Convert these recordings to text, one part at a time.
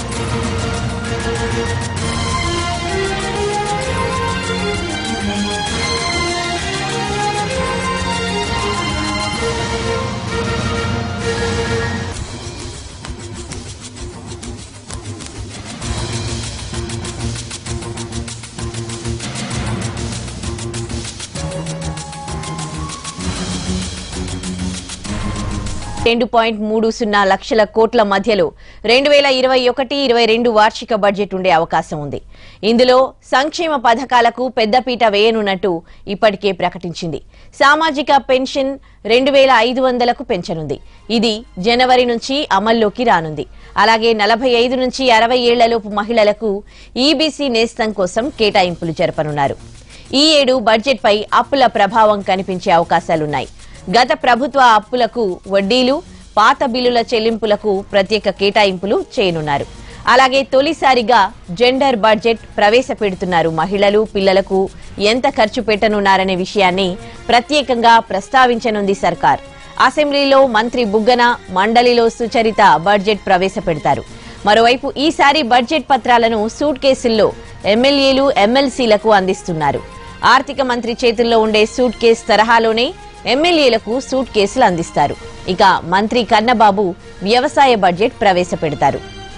రెండు పాయింట్ మూడు సున్నా లక్షల కోట్ల మధ్యలో రెండు వేల ఇరవై ఒకటి ఇరవై రెండు వార్షిక బడ్జెట్ ఉండే అవకాశం ఉంది ఇందులో సంక్షేమ పథకాలకు పెద్దపీట వేయనున్నట్టు ఇప్పటికే ప్రకటించింది సామాజిక పెన్షన్ రెండు వేల ఐదు వందలకు పెంచనుంది ఇది జనవరి నుంచి అమల్లోకి రానుంది అలాగే నలభై ఐదు నుంచి అరవై ఏళ్లలోపు మహిళలకు ఈబీసీ నేస్తం కోసం కేటాయింపులు జరపనున్నారు ఈ ఏడు బడ్జెట్పై అప్పుల ప్రభావం కనిపించే అవకాశాలున్నాయి గత ప్రభుత్వ అప్పులకు వడ్డీలు పాత బిల్లుల చెల్లింపులకు ప్రత్యేక కేటాయింపులు చేయనున్నారు అలాగే తొలిసారిగా జెండర్ బడ్జెట్ ప్రవేశపెడుతున్నారు మహిళలు పిల్లలకు ఎంత ఖర్చు పెట్టనున్నారనే విషయాన్ని ప్రత్యేకంగా ప్రస్తావించనుంది సర్కార్ అసెంబ్లీలో మంత్రి బుగ్గన మండలిలో సుచరిత బడ్జెట్ ప్రవేశపెడతారు మరోవైపు ఈసారి బడ్జెట్ పత్రాలను సూట్ కేసుల్లో ఎమ్మెల్యేలు ఎమ్మెల్సీలకు అందిస్తున్నారు ఆర్థిక మంత్రి చేతుల్లో ఉండే సూట్ కేసు తరహాలోనే ఎమ్మెల్యేలకు సూట్ కేసులు అందిస్తారు ఇక మంత్రి కన్నబాబు వ్యవసాయ బడ్జెట్ ప్రవేశపెడతారు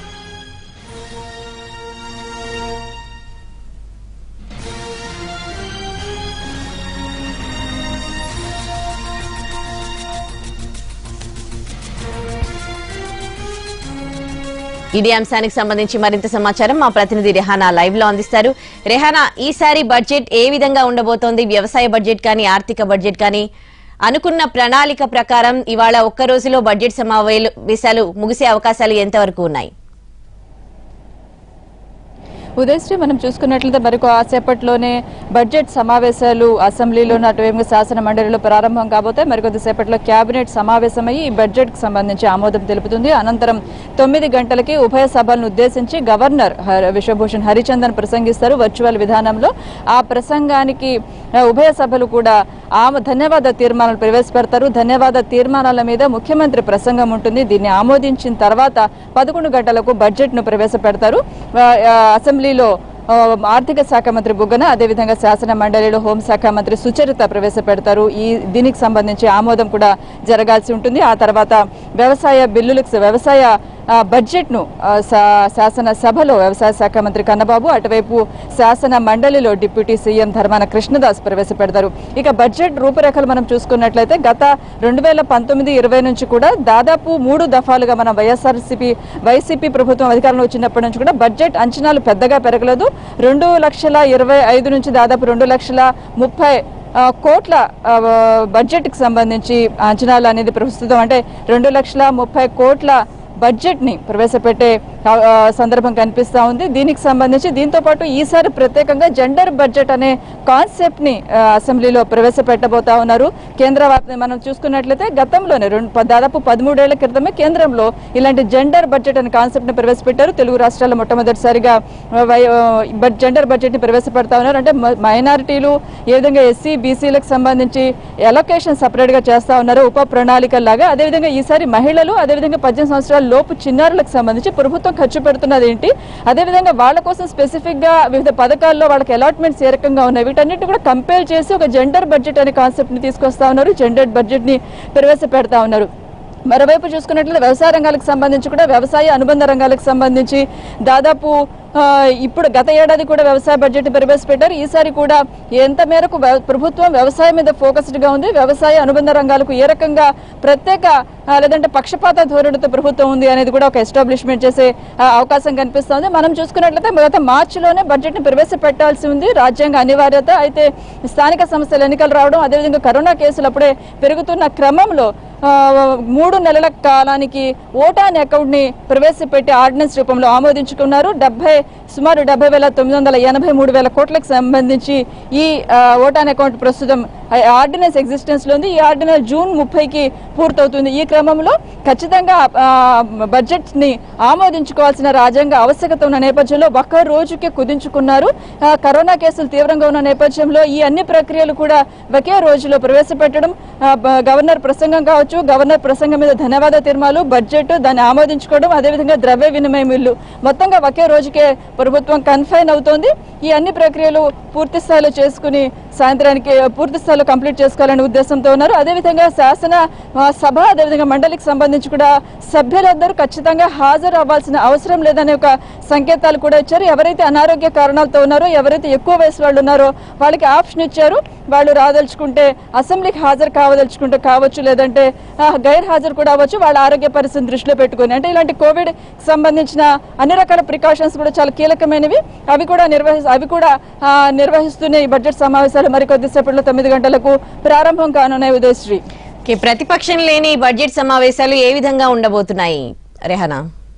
ఇదే అంశానికి సంబంధించి మరింత సమాచారం మా ప్రతినిధి రెహానా లైవ్ లో అందిస్తారు రెహానా ఈసారి బడ్జెట్ ఏ విధంగా ఉండబోతోంది వ్యవసాయ బడ్జెట్ కానీ ఆర్థిక బడ్జెట్ కానీ అనుకున్న ప్రణాళిక ప్రకారం ఇవాళ ఒక్క రోజులో బడ్జెట్ సమావేశాలు ముగిసే అవకాశాలు ఎంతవరకు ఉన్నాయి ఉదయశ్రీ మనం చూసుకున్నట్లయితే మరొక ఆసేపట్లోనే బడ్జెట్ సమావేశాలు అసెంబ్లీలోను అటువైపు శాసన మండలిలో ప్రారంభం కాబోతాయి మరికొద్దిసేపట్లో కేబినెట్ సమావేశమై ఈ బడ్జెట్కి సంబంధించి ఆమోదం తెలుపుతుంది అనంతరం తొమ్మిది గంటలకి ఉభయ సభలను ఉద్దేశించి గవర్నర్ హ- విశ్వభూషణ్ హరిచందన్ ప్రసంగిస్తారు వర్చువల్ విధానంలో ఆ ప్రసంగానికి ఆ, ఉభయ సభలు కూడా ఆమె ధన్యవాద తీర్మానాలు ప్రవేశపెడతారు ధన్యవాద తీర్మానాల మీద ముఖ్యమంత్రి ప్రసంగం ఉంటుంది దీన్ని ఆమోదించిన తర్వాత పదకొండు గంటలకు బడ్జెట్ను ప్రవేశపెడతారు ఆ, ఆ, అసెంబ్లీలో ఆ, ఆర్థిక శాఖ మంత్రి బుగ్గన అదేవిధంగా శాసన మండలిలో హోంశాఖ మంత్రి సుచరిత ప్రవేశపెడతారు ఈ దీనికి సంబంధించి ఆమోదం కూడా జరగాల్సి ఉంటుంది ఆ తర్వాత వ్యవసాయ బిల్లులకు వ్యవసాయ ఆ, బడ్జెట్ను ఆ, శా- శాసన సభలో వ్యవసాయ శాఖ మంత్రి కన్నబాబు అటువైపు శాసన మండలిలో డిప్యూటీ సీఎం ధర్మాన కృష్ణదాస్ ప్రవేశపెడతారు ఇక బడ్జెట్ రూపురేఖలు మనం చూసుకున్నట్లయితే గత రెండు వేల పంతొమ్మిది ఇరవై నుంచి కూడా దాదాపు మూడు దఫాలుగా మన వైఎస్ఆర్సీపీ వైసీపీ ప్రభుత్వం అధికారంలో వచ్చినప్పటి నుంచి కూడా బడ్జెట్ అంచనాలు పెద్దగా పెరగలేదు రెండు లక్షల ఇరవై ఐదు నుంచి దాదాపు రెండు లక్షల ముప్పై ఆ, కోట్ల ఆ, బడ్జెట్కి సంబంధించి అంచనాలు అనేది ప్రస్తుతం అంటే రెండు లక్షల ముప్పై కోట్ల బడ్జెట్ని ప్రవేశపెట్టే ఆ, ఆ, సందర్భం కనిపిస్తూ ఉంది దీనికి సంబంధించి దీంతో పాటు ఈసారి ప్రత్యేకంగా జెండర్ బడ్జెట్ అనే కాన్సెప్ట్ని ఆ, అసెంబ్లీలో ప్రవేశపెట్టబోతా ఉన్నారు కేంద్ర వార్త- మనం చూసుకున్నట్లయితే గతంలోనే రెండు ప- దాదాపు పదమూడేళ్ల క్రితమే కేంద్రంలో ఇలాంటి జెండర్ బడ్జెట్ అనే కాన్సెప్ట్ని ప్రవేశపెట్టారు తెలుగు రాష్ట్రాల్లో మొట్టమొదటిసారిగా ఆ, వై- ఆ, బడ్- జెండర్ బడ్జెట్ని ప్రవేశపెడతా ఉన్నారు అంటే మ- మైనారిటీలు ఏ విధంగా ఎస్సీ బీసీలకు సంబంధించి ఎలొకేషన్ సపరేట్గా చేస్తా ఉన్నారు ఉప ప్రణాళికల్లాగా అదేవిధంగా ఈసారి మహిళలు అదేవిధంగా పద్దెనిమిది సంవత్సరాల లోపు చిన్నారులకు సంబంధించి ప్రభుత్వం ఖర్చు పెడుతున్నది ఏంటి అదేవిధంగా వాళ్ళ కోసం స్పెసిఫిక్ గా వివిధ పథకాల్లో వాళ్ళకి అలాట్మెంట్స్ ఏ రకంగా ఉన్నాయి వీటన్నిటి కూడా కంపేర్ చేసి ఒక జెండర్ బడ్జెట్ అనే కాన్సెప్ట్ ని తీసుకొస్తా ఉన్నారు జెండర్ బడ్జెట్ ని ప్రవేశపెడతా ఉన్నారు మరోవైపు చూసుకున్నట్లయితే వ్యవసాయ రంగాలకు సంబంధించి కూడా వ్యవసాయ అనుబంధ రంగాలకు సంబంధించి దాదాపు ఆ, ఇప్పుడు గత ఏడాది కూడా వ్యవసాయ బడ్జెట్ ప్రవేశపెట్టారు ఈసారి కూడా ఎంత మేరకు వ్య- ప్రభుత్వం వ్యవసాయం మీద ఫోకస్డ్ గా ఉంది వ్యవసాయ అనుబంధ రంగాలకు ఏ రకంగా ప్రత్యేక ఆ, లేదంటే పక్షపాత ధోరణితో ప్రభుత్వం ఉంది అనేది కూడా ఒక ఎస్టాబ్లిష్మెంట్ చేసే ఆ, అవకాశం కనిపిస్తోంది మనం చూసుకున్నట్లయితే గత మార్చిలోనే బడ్జెట్ ని ప్రవేశపెట్టాల్సి ఉంది రాజ్యాంగ అనివార్యత అయితే స్థానిక సంస్థల ఎన్నికలు రావడం అదేవిధంగా కరోనా కేసులు అప్పుడే పెరుగుతున్న క్రమంలో ఆ, మూడు నెలల కాలానికి ఓటాన్ అకౌంట్ ని ప్రవేశపెట్టి ఆర్డినెన్స్ రూపంలో ఆమోదించుకున్నారు డెబ్బై సుమారు డెబ్బై వేల తొమ్మిది వందల ఎనభై మూడు వేల కోట్లకు సంబంధించి ఈ ఆ, ఓటాన్ అకౌంట్ ప్రస్తుతం ఆర్డినెన్స్ ఎగ్జిస్టెన్స్ లో ఉంది ఈ ఆర్డినెన్స్ జూన్ ముప్పైకి పూర్తవుతుంది ఈ క్రమంలో ఖచ్చితంగా బడ్జెట్ ని ఆమోదించుకోవాల్సిన రాజ్యాంగ ఆవశ్యకత ఉన్న నేపథ్యంలో ఒక్క రోజుకే కుదించుకున్నారు ఆ, కరోనా కేసులు తీవ్రంగా ఉన్న నేపథ్యంలో ఈ అన్ని ప్రక్రియలు కూడా ఒకే రోజులో ప్రవేశపెట్టడం ఆ, బ- గవర్నర్ ప్రసంగం కావచ్చు గవర్నర్ ప్రసంగం మీద ధన్యవాద తీర్మాలు బడ్జెట్ దాన్ని ఆమోదించుకోవడం అదేవిధంగా ద్రవ్య వినిమయ బిల్లు మొత్తంగా ఒకే రోజుకే ప్రభుత్వం కన్ఫైన్ అవుతోంది ఈ అన్ని ప్రక్రియలు పూర్తి స్థాయిలో చేసుకుని సాయంత్రానికి పూర్తి స్థాయిలో కంప్లీట్ చేసుకోవాలనే ఉద్దేశంతో ఉన్నారు అదేవిధంగా శాసన ఆ, సభ అదేవిధంగా మండలికి సంబంధించి కూడా సభ్యులందరూ ఖచ్చితంగా హాజరు అవ్వాల్సిన అవసరం లేదనే ఒక సంకేతాలు కూడా ఇచ్చారు ఎవరైతే అనారోగ్య కారణాలతో ఉన్నారో ఎవరైతే ఎక్కువ వయసు వాళ్ళు ఉన్నారో వాళ్ళకి ఆప్షన్ ఇచ్చారు వాళ్ళు రాదలుచుకుంటే అసెంబ్లీకి హాజరు కావదలుచుకుంటే కావచ్చు లేదంటే ఆ, గైర్ హాజరు కూడా అవ్వచ్చు వాళ్ళ ఆరోగ్య పరిస్థితిని దృష్టిలో పెట్టుకుని అంటే ఇలాంటి కోవిడ్ సంబంధించిన అన్ని రకాల ప్రికాషన్స్ కూడా చాలా కీలకమైనవి అవి కూడా నిర్వహి అవి కూడా ఆ, నిర్వహిస్తూనే ఈ బడ్జెట్ సమావేశాలు మరికొద్దిసేపట్లో తొమ్మిది గంటలకు ప్రారంభం కానున్నాయి ఉదయశ్రీ ఓకే, ప్రతిపక్షం లేని ఈ బడ్జెట్ సమావేశాలు ఏ విధంగా ఉండబోతున్నాయి రెహనా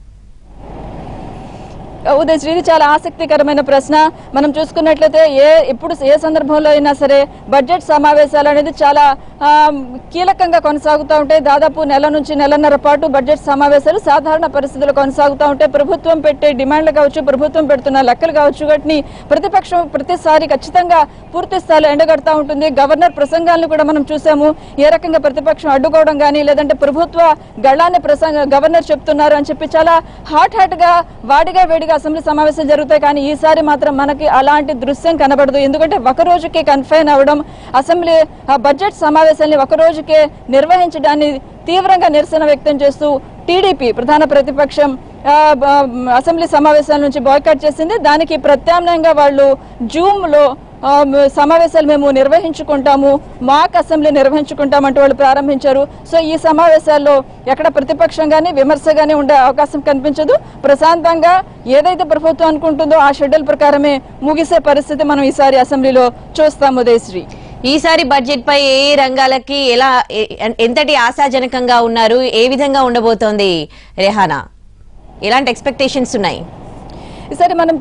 ఉదయశ్రీ ఇది చాలా ఆసక్తికరమైన ప్రశ్న మనం చూసుకున్నట్లయితే ఏ ఎప్పుడు ఏ సందర్భంలో అయినా సరే బడ్జెట్ సమావేశాలు అనేది చాలా ఆ, కీలకంగా కొనసాగుతూ ఉంటాయి దాదాపు నెల నుంచి నెలన్నర పాటు బడ్జెట్ సమావేశాలు సాధారణ పరిస్థితులు కొనసాగుతూ ఉంటాయి ప్రభుత్వం పెట్టే డిమాండ్లు కావచ్చు ప్రభుత్వం పెడుతున్న లెక్కలు కావచ్చు వాటిని ప్రతిపక్షం ప్రతిసారి ఖచ్చితంగా పూర్తి స్థాయిలో ఎండగడతా ఉంటుంది గవర్నర్ ప్రసంగాలను కూడా మనం చూసాము ఏ రకంగా ప్రతిపక్షం అడ్డుకోవడం కానీ లేదంటే ప్రభుత్వ గళాన్ని ప్రసంగ గవర్నర్ చెప్తున్నారు అని చెప్పి చాలా హాట్ హాట్ గా వాడిగా వేడిగా అసెంబ్లీ సమావేశాలు జరుగుతాయి కానీ ఈసారి మాత్రం మనకి అలాంటి దృశ్యం కనబడదు ఎందుకంటే ఒక రోజుకే కన్ఫైన్ అవ్వడం అసెంబ్లీ ఆ బడ్జెట్ సమావేశాల్ని ఒక రోజుకే నిర్వహించడాన్ని తీవ్రంగా నిరసన వ్యక్తం చేస్తూ టీడీపీ ప్రధాన ప్రతిపక్షం ఆ, బ- అసెంబ్లీ సమావేశాల నుంచి బాయ్కాట్ చేసింది దానికి ప్రత్యామ్నాయంగా వాళ్ళు జూమ్ లో ఆ, మ- సమావేశాలు మేము నిర్వహించుకుంటాము మాక్ అసెంబ్లీ నిర్వహించుకుంటామంటూ వాళ్ళు ప్రారంభించారు సో ఈ సమావేశాల్లో ఎక్కడ ప్రతిపక్షం కానీ విమర్శ కానీ ఉండే అవకాశం కనిపించదు ప్రశాంతంగా ఏదైతే ప్రభుత్వం అనుకుంటుందో ఆ షెడ్యూల్ ప్రకారమే ముగిసే పరిస్థితి మనం ఈసారి అసెంబ్లీలో చూస్తాము ఉదయశ్రీ ఈసారి బడ్జెట్ పై ఏ ఏ రంగాలకి ఎలా ఎ- ఎంతటి ఆశాజనకంగా ఉన్నారు ఏ విధంగా ఉండబోతోంది రెహానా ఎలాంటి ఎక్స్పెక్టేషన్స్ ఉన్నాయి ఈసారి మనం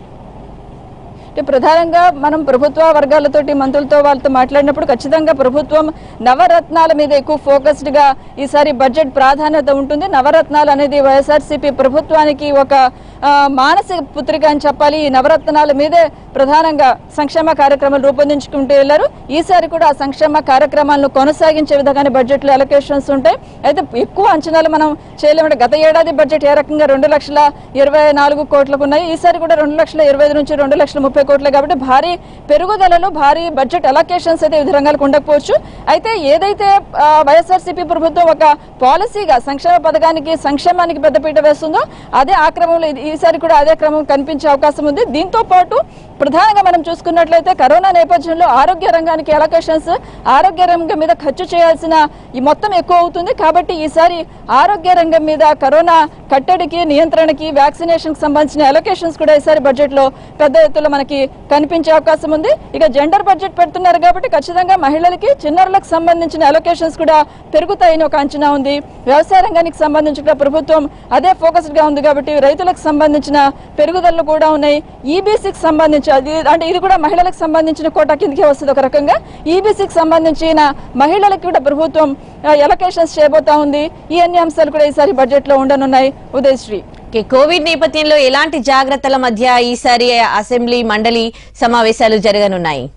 అంటే ప్రధానంగా మనం ప్రభుత్వ వర్గాలతోటి మంత్రులతో వాళ్ళతో మాట్లాడినప్పుడు ఖచ్చితంగా ప్రభుత్వం నవరత్నాల మీద ఎక్కువ ఫోకస్డ్ గా ఈసారి బడ్జెట్ ప్రాధాన్యత ఉంటుంది నవరత్నాలు అనేది వైఎస్ఆర్సీపీ ప్రభుత్వానికి ఒక ఆ, మానసిక పుత్రిక అని చెప్పాలి ఈ నవరత్నాల మీదే ప్రధానంగా సంక్షేమ కార్యక్రమాలు రూపొందించుకుంటూ వెళ్ళారు ఈసారి కూడా ఆ సంక్షేమ కార్యక్రమాలను కొనసాగించే విధంగానే బడ్జెట్లో అలొకేషన్స్ ఉంటాయి అయితే ఎక్కువ అంచనాలు మనం చేయలేమంటే గత ఏడాది బడ్జెట్ ఏ రకంగా రెండు లక్షల ఇరవై నాలుగు కోట్లకు ఉన్నాయి ఈసారి కూడా రెండు లక్షల ఇరవై ఐదు నుంచి రెండు లక్షల ముప్పై కోట్లు కాబట్టి భారీ పెరుగుదలలో భారీ బడ్జెట్ అలొకేషన్స్ అయితే వివిధ రంగాలకు ఉండకపోవచ్చు అయితే ఏదైతే ఆ, వైఎస్ఆర్సీపీ ప్రభుత్వం ఒక పాలసీగా సంక్షేమ పథకానికి సంక్షేమానికి పెద్దపీట వేస్తుందో అదే ఆ క్రమంలో ఇది- ఈసారి కూడా అదే క్రమం కనిపించే అవకాశం ఉంది దీంతో పాటు ప్రధానంగా మనం చూసుకున్నట్లయితే కరోనా నేపథ్యంలో ఆరోగ్య రంగానికి అలొకేషన్స్ ఆరోగ్య రంగం మీద ఖర్చు చేయాల్సిన ఈ మొత్తం ఎక్కువ అవుతుంది కాబట్టి ఈసారి ఆరోగ్య రంగం మీద కరోనా కట్టడికి నియంత్రణకి వ్యాక్సినేషన్ కి సంబంధించిన అలొకేషన్స్ కూడా ఈసారి బడ్జెట్ లో పెద్ద ఎత్తులో మనకి కనిపించే అవకాశం ఉంది ఇక జెండర్ బడ్జెట్ పెడుతున్నారు కాబట్టి ఖచ్చితంగా మహిళలకి చిన్నారులకు సంబంధించిన అలొకేషన్స్ కూడా పెరుగుతాయని ఒక అంచనా ఉంది వ్యవసాయ రంగానికి సంబంధించి కూడా ప్రభుత్వం అదే ఫోకస్డ్ గా ఉంది కాబట్టి రైతులకు సంబంధించిన పెరుగుదలలు కూడా ఉన్నాయి ఈబీసీకి సంబంధించి అది అంటే ఇది కూడా మహిళలకు సంబంధించిన కోటా కిందకే వస్తుంది ఒక రకంగా ఈబీసీకి సంబంధించిన మహిళలకు కూడా ప్రభుత్వం ఎలకేషన్స్ చేయబోతా ఉంది ఈ అన్ని అంశాలు కూడా ఈసారి బడ్జెట్ లో ఉండనున్నాయి ఉదయశ్రీ ఓకే, కోవిడ్ నేపథ్యంలో ఎలాంటి జాగ్రత్తల మధ్య ఈసారి అసెంబ్లీ మండలి సమావేశాలు జరగనున్నాయి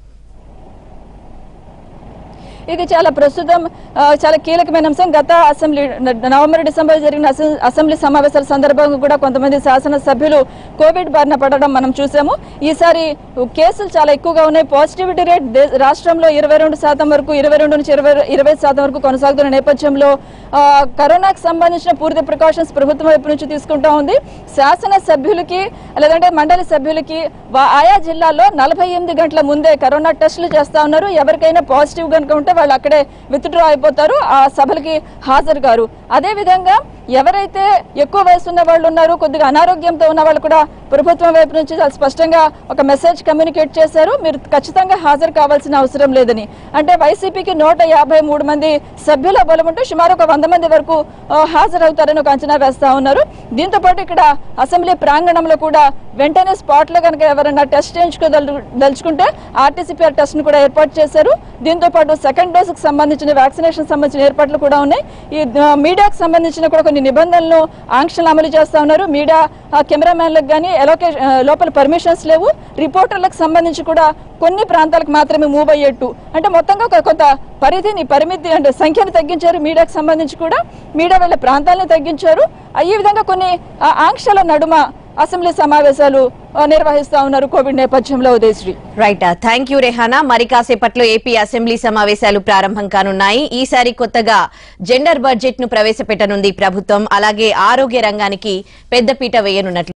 ఇది చాలా ప్రస్తుతం ఆ, చాలా కీలకమైన అంశం గత అసెంబ్లీ న- నవంబర్ డిసెంబర్ జరిగిన అసెం- అసెంబ్లీ సమావేశాల సందర్భంగా కూడా కొంతమంది శాసనసభ్యులు కోవిడ్ బారిన పడడం మనం చూసాము ఈసారి కేసులు చాలా ఎక్కువగా ఉన్నాయి పాజిటివిటీ రేట్ దే- రాష్ట్రంలో ఇరవై రెండు శాతం వరకు ఇరవై రెండు నుంచి ఇరవై ఇరవై శాతం వరకు కొనసాగుతున్న నేపథ్యంలో ఆ, కరోనాకు సంబంధించిన పూర్తి ప్రికాషన్స్ ప్రభుత్వం వైపు నుంచి తీసుకుంటా ఉంది శాసన సభ్యులకి లేదంటే మండలి సభ్యులకి వా- ఆయా జిల్లాల్లో నలభై ఎనిమిది గంటల ముందే కరోనా టెస్టులు చేస్తా ఉన్నారు ఎవరికైనా పాజిటివ్ కనుక ఉంటే వాళ్ళు అక్కడే విత్డ్రా అయిపోతారు ఆ సభలకి హాజరు కారు అదే విధంగా ఎవరైతే ఎక్కువ వయసు ఉన్న వాళ్ళు ఉన్నారు కొద్దిగా అనారోగ్యంతో ఉన్న వాళ్ళు కూడా ప్రభుత్వం వైపు నుంచి చాలా స్పష్టంగా ఒక మెసేజ్ కమ్యూనికేట్ చేశారు మీరు ఖచ్చితంగా హాజరు కావాల్సిన అవసరం లేదని అంటే వైసీపీకి నూట యాభై మూడు మంది సభ్యుల బలం ఉంటే సుమారు ఒక వంద మంది వరకు ఆ, హాజరవుతారని ఒక అంచనా వేస్తా ఉన్నారు దీంతో పాటు ఇక్కడ అసెంబ్లీ ప్రాంగణంలో కూడా వెంటనే స్పాట్ లో కనుక ఎవరైనా టెస్ట్ చేయించుకోదలుచుకుంటే ఆర్టీసీపీఆర్ టెస్ట్ ను కూడా ఏర్పాటు చేశారు దీంతో పాటు సెకండ్ డోస్ కు సంబంధించిన వ్యాక్సినేషన్ సంబంధించిన ఏర్పాట్లు కూడా ఉన్నాయి ఈ ఆ, మీడియాకు సంబంధించిన కూడా కొన్ని నిబంధనలు ఆంక్షలు అమలు చేస్తా ఉన్నారు మీడియా ఆ, కెమెరామ్యాన్లకు కానీ ఎలోకే ఆ, లోపల పర్మిషన్స్ లేవు రిపోర్టర్లకు సంబంధించి కూడా కొన్ని ప్రాంతాలకు మాత్రమే మూవ్ అయ్యేట్టు అంటే మొత్తంగా ఒక కొంత పరిధిని పరిమితి అంటే సంఖ్యను తగ్గించారు మీడియాకు సంబంధించి కూడా మీడియా వాళ్ళ ప్రాంతాలను తగ్గించారు ఆ, ఈ విధంగా కొన్ని ఆ, ఆంక్షల నడుమ అసెంబ్లీ సమావేశాలు ఆ, నిర్వహిస్తా ఉన్నారు కోవిడ్ నేపథ్యంలో Udayasri right thank you Rehana మరి కాసేపట్లో ఏపీ అసెంబ్లీ సమావేశాలు ప్రారంభం కానున్నాయి ఈసారి కొత్తగా జెండర్ బడ్జెట్ ను ప్రవేశపెట్టనుంది ప్రభుత్వం అలాగే ఆరోగ్య రంగానికి పెద్దపీట వేయనున్నట్లు